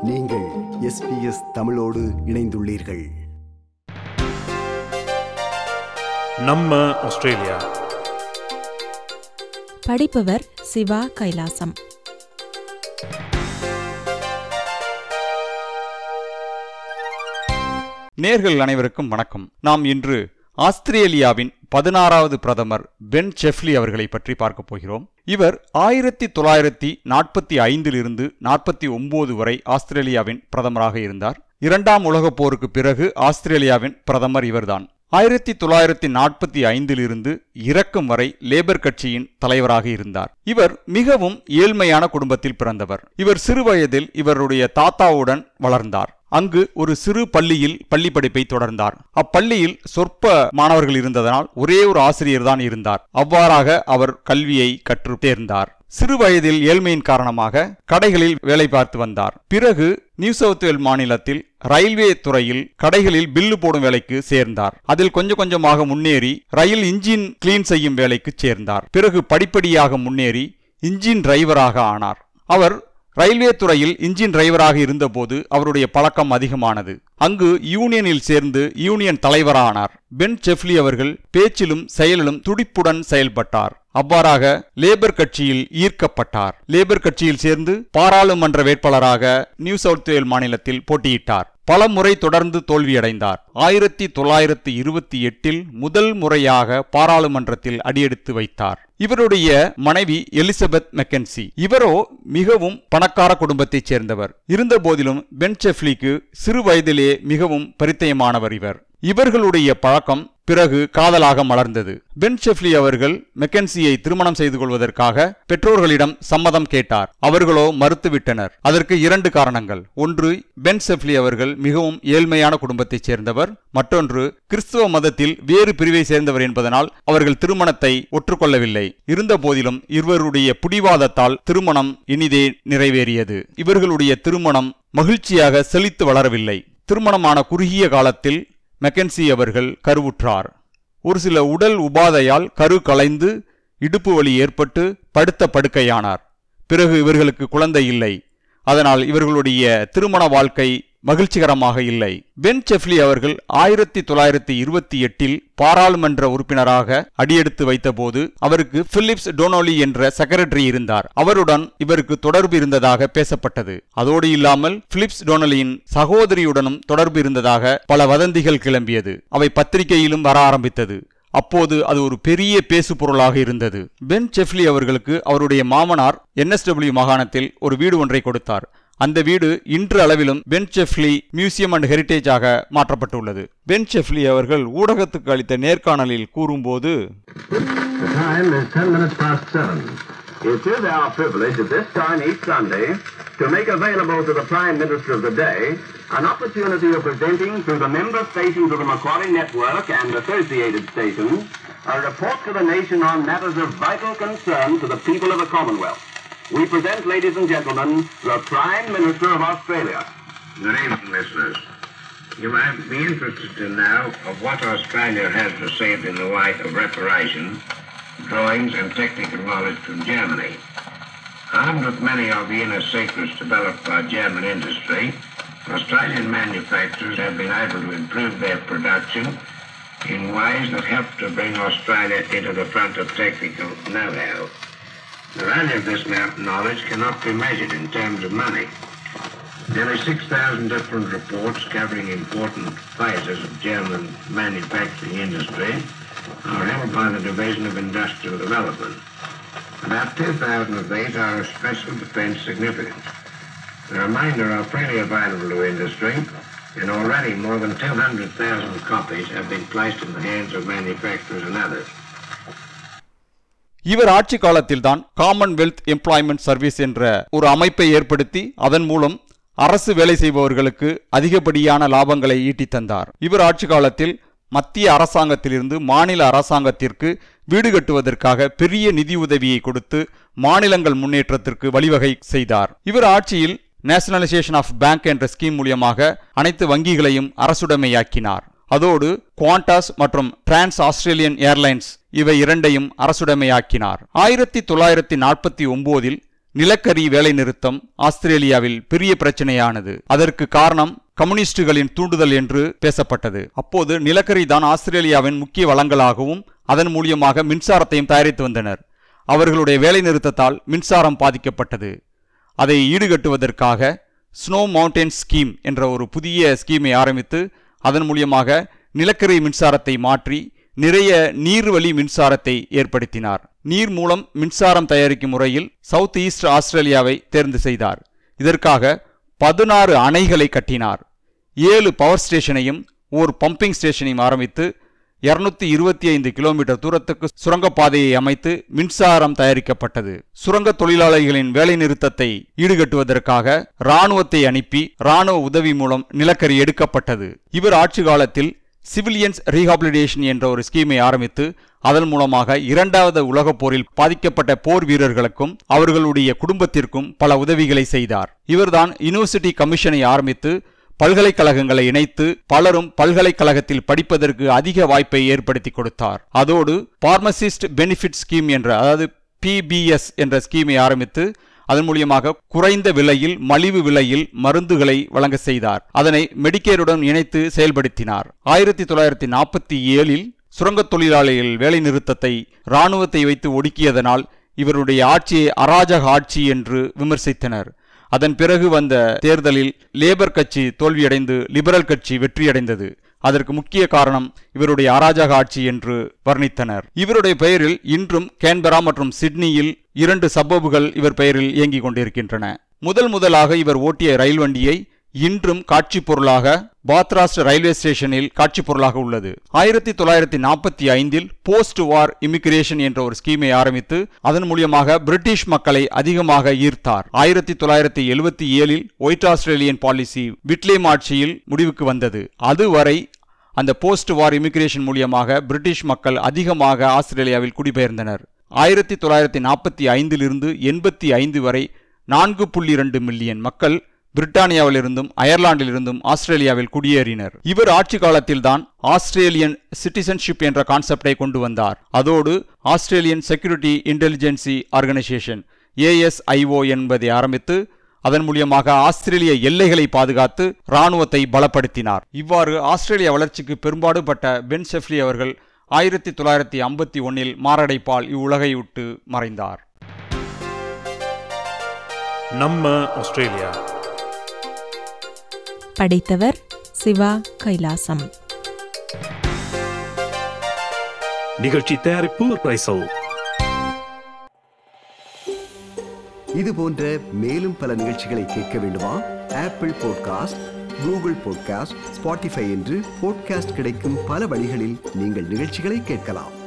நீங்கள் எஸ்பிஎஸ் தமிழோடு இணைந்துள்ளீர்கள் நம்ம ஆஸ்திரேலியா படிப்பவர் சிவா கைலாசம் நேர்கள் அனைவருக்கும் வணக்கம் நாம் இன்று ஆஸ்திரேலியாவின் பதினாறாவது பிரதமர் பென் செஃப்லி அவர்களை பற்றி பார்க்க போகிறோம் இவர் ஆயிரத்தி தொள்ளாயிரத்தி நாற்பத்தி ஐந்திலிருந்து நாற்பத்தி ஒன்பது வரை ஆஸ்திரேலியாவின் பிரதமராக இருந்தார் இரண்டாம் உலகப் போருக்கு பிறகு ஆஸ்திரேலியாவின் பிரதமர் இவர்தான் ஆயிரத்தி தொள்ளாயிரத்தி நாற்பத்தி ஐந்திலிருந்து இறக்கும் வரை லேபர் கட்சியின் தலைவராக இருந்தார் இவர் மிகவும் ஏழ்மையான குடும்பத்தில் பிறந்தவர் இவர் சிறுவயதில் இவருடைய தாத்தாவுடன் வளர்ந்தார் அங்கு ஒரு சிறு பள்ளியில் பள்ளி படிப்பை தொடர்ந்தார் அப்பள்ளியில் சொற்ப மாணவர்கள் இருந்ததனால் ஒரே ஒரு ஆசிரியர் தான் இருந்தார் அவ்வாறாக அவர் கல்வியை கற்று தேர்ந்தார் சிறு வயதில் ஏழ்மையின் காரணமாக கடைகளில் வேலை பார்த்து வந்தார் பிறகு நியூ சவுத் வேல் மாநிலத்தில் ரயில்வே துறையில் கடைகளில் பில்லு போடும் வேலைக்கு சேர்ந்தார் அதில் கொஞ்சம் கொஞ்சமாக முன்னேறி ரயில் இன்ஜின் கிளீன் செய்யும் வேலைக்கு சேர்ந்தார் பிறகு படிப்படியாக முன்னேறி இன்ஜின் டிரைவராக ஆனார் அவர் ரயில்வே துறையில் இன்ஜின் டிரைவராக இருந்தபோது அவருடைய பழக்கம் அதிகமானது அங்கு யூனியனில் சேர்ந்து யூனியன் தலைவரானார் பென் செஃப்லி அவர்கள் பேச்சிலும் செயலிலும் துடிப்புடன் செயல்பட்டார் அவ்வாறாக லேபர் கட்சியில் ஈர்க்கப்பட்டார் லேபர் கட்சியில் சேர்ந்து பாராளுமன்ற வேட்பாளராக நியூ சவுத் வேல் மாநிலத்தில் போட்டியிட்டார் பல முறை தொடர்ந்து தோல்வியடைந்தார் ஆயிரத்தி தொள்ளாயிரத்தி இருபத்தி எட்டில் முதல் முறையாக பாராளுமன்றத்தில் அடியெடுத்து வைத்தார் இவருடைய மனைவி எலிசபெத் மெக்கன்சி இவரோ மிகவும் பணக்கார குடும்பத்தைச் சேர்ந்தவர் இருந்த போதிலும் பென் செஃப்லிக்கு சிறு வயதிலே மிகவும் பரித்தயமானவர் இவர் இவர்களுடைய பழக்கம் பிறகு காதலாக மலர்ந்தது பென் ஷெஃப்லி அவர்கள் மெக்கன்சியை திருமணம் செய்து கொள்வதற்காக பெற்றோர்களிடம் சம்மதம் கேட்டார் அவர்களோ மறுத்துவிட்டனர் அதற்கு இரண்டு காரணங்கள் ஒன்று பென் ஷெஃப்லி அவர்கள் மிகவும் ஏழ்மையான குடும்பத்தைச் சேர்ந்தவர் மற்றொன்று கிறிஸ்துவ மதத்தில் வேறு பிரிவை சேர்ந்தவர் என்பதனால் அவர்கள் திருமணத்தை ஒற்றுக்கொள்ளவில்லை இருந்த போதிலும் இருவருடைய புடிவாதத்தால் திருமணம் இனிதே நிறைவேறியது இவர்களுடைய திருமணம் மகிழ்ச்சியாக செழித்து வளரவில்லை திருமணமான குறுகிய காலத்தில் மெக்கன்சி அவர்கள் கருவுற்றார் ஒரு சில உடல் உபாதையால் கரு கலைந்து இடுப்பு வலி ஏற்பட்டு படுத்த படுக்கையானார் பிறகு இவர்களுக்கு குழந்தை இல்லை அதனால் இவர்களுடைய திருமண வாழ்க்கை மகிழ்ச்சிகரமாக இல்லை பென் செஃப்லி அவர்கள் ஆயிரத்தி தொள்ளாயிரத்தி இருபத்தி எட்டில் பாராளுமன்ற உறுப்பினராக அடியெடுத்து வைத்தபோது அவருக்கு பிலிப்ஸ் டோனோலி என்ற செக்ரட்டரி இருந்தார் அவருடன் இவருக்கு தொடர்பு இருந்ததாக பேசப்பட்டது அதோடு இல்லாமல் பிலிப்ஸ் டோனலியின் சகோதரியுடனும் தொடர்பு இருந்ததாக பல வதந்திகள் கிளம்பியது அவை பத்திரிகையிலும் வர ஆரம்பித்தது அப்போது அது ஒரு பெரிய பேசு பொருளாக இருந்தது பென் செஃப்லி அவர்களுக்கு அவருடைய மாமனார் என்எஸ்டபிள்யூ மாகாணத்தில் ஒரு வீடு ஒன்றை கொடுத்தார் அந்த வீடு இன்று அளவிலும் பென் செஃப்லி மியூசியம் அண்ட் ஹெரிட்டேஜாக மாற்றப்பட்டுள்ளது பென் செஃப்லி அவர்கள் ஊடகத்துக்கு அளித்த நேர்காணலில் கூறும்போது The time is ten minutes past seven. It is our privilege at this time each Sunday to make available to the Prime Minister of the day an opportunity of presenting through the member stations of the Macquarie Network and associated stations a report to the nation on matters of vital concern to the people of the Commonwealth. We present, ladies and gentlemen, the Prime Minister of Australia. Good evening, listeners. You might be interested to know of what Australia has received in the way of reparations, drawings and technical knowledge from Germany. Armed with many of the inner secrets developed by German industry, Australian manufacturers have been able to improve their production in ways that help to bring Australia into the front of technical know-how. The value of this now- knowledge cannot be measured in terms of money. Nearly 6,000 different reports covering important phases of German manufacturing industry are held by the Division of Industrial Development. About 2,000 of these are of special defence significance. The remainder are freely available to industry, and already more than 200,000 copies have been placed in the hands of manufacturers and others. இவர் ஆட்சி காலத்தில்தான் Commonwealth employment service என்ற ஒரு அமைப்பை ஏற்படுத்தி அதன் மூலம் அரசு வேலை செய்பவர்களுக்கு அதிகப்படியான லாபங்களை ஈட்டித் தந்தார் இவர் ஆட்சி காலத்தில் மத்திய அரசாங்கத்திலிருந்து மாநில அரசாங்கத்திற்கு வீடு கட்டுவதற்காக பெரிய நிதியுதவியை கொடுத்து மாநிலங்கள் முன்னேற்றத்திற்கு வழிவகை செய்தார் இவர் ஆட்சியில் நேஷனலைசேஷன் ஆஃப் பேங்க் என்ற ஸ்கீம் மூலியமாக அனைத்து வங்கிகளையும் அரசுடைமையாக்கினார் அதோடு குவாண்டாஸ் மற்றும் டிரான்ஸ் ஆஸ்திரேலியன் ஏர்லைன்ஸ் இவை இரண்டையும் அரசுடைமையாக்கினார் ஆயிரத்தி தொள்ளாயிரத்தி நாற்பத்தி ஒன்பதில் நிலக்கரி வேலைநிறுத்தம் ஆஸ்திரேலியாவில் பெரிய பிரச்சனையானது அதற்கு காரணம் கம்யூனிஸ்டுகளின் தூண்டுதல் என்று பேசப்பட்டது அப்போது நிலக்கரி தான் ஆஸ்திரேலியாவின் முக்கிய வளங்களாகவும் அதன் மூலியமாக மின்சாரத்தையும் தயாரித்து வந்தனர் அவர்களுடைய வேலைநிறுத்தத்தால் மின்சாரம் பாதிக்கப்பட்டது அதை ஈடுகட்டுவதற்காக ஸ்னோ மவுண்டன் ஸ்கீம் என்ற ஒரு புதிய ஸ்கீமை ஆரம்பித்து அதன் மூலியமாக நிலக்கரி மின்சாரத்தை மாற்றி நிறைய நீர்வழி மின்சாரத்தை ஏற்படுத்தினார் நீர் மூலம் மின்சாரம் தயாரிக்கும் முறையில் சவுத் ஈஸ்ட் ஆஸ்திரேலியாவை தேர்ந்து செய்தார் இதற்காக பதினாறு அணைகளை கட்டினார் ஏழு பவர் ஸ்டேஷனையும் ஓர் பம்பிங் ஸ்டேஷனையும் ஆரம்பித்து இருநூத்தி இருபத்தி ஐந்து கிலோமீட்டர் தூரத்துக்கு சுரங்கப்பாதையை அமைத்து மின்சாரம் தயாரிக்கப்பட்டது சுரங்க தொழிலாளர்களின் வேலைநிறுத்தத்தை ஈடுகட்டுவதற்காக இராணுவத்தை அனுப்பி இராணுவ உதவி மூலம் நிலக்கரி எடுக்கப்பட்டது இவர் ஆட்சி காலத்தில் சிவிலியன்ஸ் ரீஹாபிலிடேஷன் என்ற ஒரு ஸ்கீமை ஆரம்பித்து அதன் மூலமாக இரண்டாவது உலகப் போரில் பாதிக்கப்பட்ட போர் வீரர்களுக்கும் அவர்களுடைய குடும்பத்திற்கும் பல உதவிகளை செய்தார் இவர்தான் யுனிவர்சிட்டி கமிஷனை ஆரம்பித்து பல்கலைக்கழகங்களை இணைத்து பலரும் பல்கலைக்கழகத்தில் படிப்பதற்கு அதிக வாய்ப்பை ஏற்படுத்தி கொடுத்தார் அதோடு பார்மசிஸ்ட் பெனிஃபிட் ஸ்கீம் என்ற அதாவது பிபிஎஸ் என்ற ஸ்கீமை ஆரம்பித்து அதன் மூலியமாக குறைந்த விலையில் மலிவு விலையில் மருந்துகளை வழங்க செய்தார் அதனை மெடிக்கேருடன் இணைத்து செயல்படுத்தினார் ஆயிரத்தி தொள்ளாயிரத்தி நாற்பத்தி ஏழில் சுரங்கத் தொழிலாளிகள் வேலை நிறுத்தத்தை இராணுவத்தை வைத்து ஒடுக்கியதனால் இவருடைய ஆட்சியை அராஜக ஆட்சி என்று விமர்சித்தனர் அதன் பிறகு வந்த தேர்தலில் லேபர் கட்சி தோல்வியடைந்து லிபரல் கட்சி வெற்றியடைந்தது அதற்கு முக்கிய காரணம் இவருடைய அராஜக ஆட்சி என்று வர்ணித்தனர் இவருடைய பெயரில் இன்றும் கேன்பரா மற்றும் சிட்னியில் இரண்டு சப்பபுகள் இவர் பெயரில் இயங்கிக் கொண்டிருக்கின்றன முதல் முதலாக இவர் ஓட்டிய ரயில் வண்டியை இன்றும் காட்சி பொருளாக பாத்ராஸ்ட் ரயில்வே ஸ்டேஷனில் காட்சி பொருளாக உள்ளது ஆயிரத்தி தொள்ளாயிரத்தி நாற்பத்தி ஐந்தில் போஸ்ட் வார் இமிகிரேஷன் என்ற ஒரு ஸ்கீமை ஆரம்பித்து அதன் மூலியமாக பிரிட்டிஷ் மக்களை அதிகமாக ஈர்த்தார் ஆயிரத்தி தொள்ளாயிரத்தி எழுபத்தி ஏழில் ஒயிட் ஆஸ்திரேலியன் பாலிசி விட்லேம் ஆட்சியில் முடிவுக்கு வந்தது அதுவரை அந்த போஸ்ட் வார் இமிகிரேஷன் மூலியமாக பிரிட்டிஷ் மக்கள் அதிகமாக ஆஸ்திரேலியாவில் குடிபெயர்ந்தனர் ஆயிரத்தி தொள்ளாயிரத்தி நாற்பத்தி ஐந்திலிருந்து எண்பத்தி ஐந்து வரை நான்கு புள்ளி இரண்டு மில்லியன் மக்கள் பிரிட்டானியாவிலிருந்தும் அயர்லாந்திலிருந்தும் ஆஸ்திரேலியாவில் குடியேறினர் இவர் ஆட்சி காலத்தில்தான் ஆஸ்திரேலியன் சிட்டிசன்ஷிப் என்ற கான்செப்டை கொண்டு வந்தார் அதோடு Australian Security Intelligence Organisation ASIO என்பதை ஆரம்பித்து அதன் மூலியமாக ஆஸ்திரேலிய எல்லைகளை பாதுகாத்து இராணுவத்தை பலப்படுத்தினார் இவ்வாறு ஆஸ்திரேலிய வளர்ச்சிக்கு பெரும்பாடுபட்ட பென் செஃப்லி அவர்கள் ஆயிரத்தி தொள்ளாயிரத்தி ஐம்பத்தி ஒன்னில் மாரடைப்பால் இவ்வுலகை விட்டு மறைந்தார் நம்ம ஆஸ்திரேலியா படைத்தவர் சிவா கைலாசம் நிகழ்ச்சி தயாரிப்பு ரைசல் இது போன்ற மேலும் பல நிகழ்ச்சிகளை கேட்க வேண்டுமா Apple podcast Google podcast Spotify என்று பாட்காஸ்ட் கிடைக்கும் பல வழிகளில் நீங்கள் நிகழ்ச்சிகளை கேட்கலாம்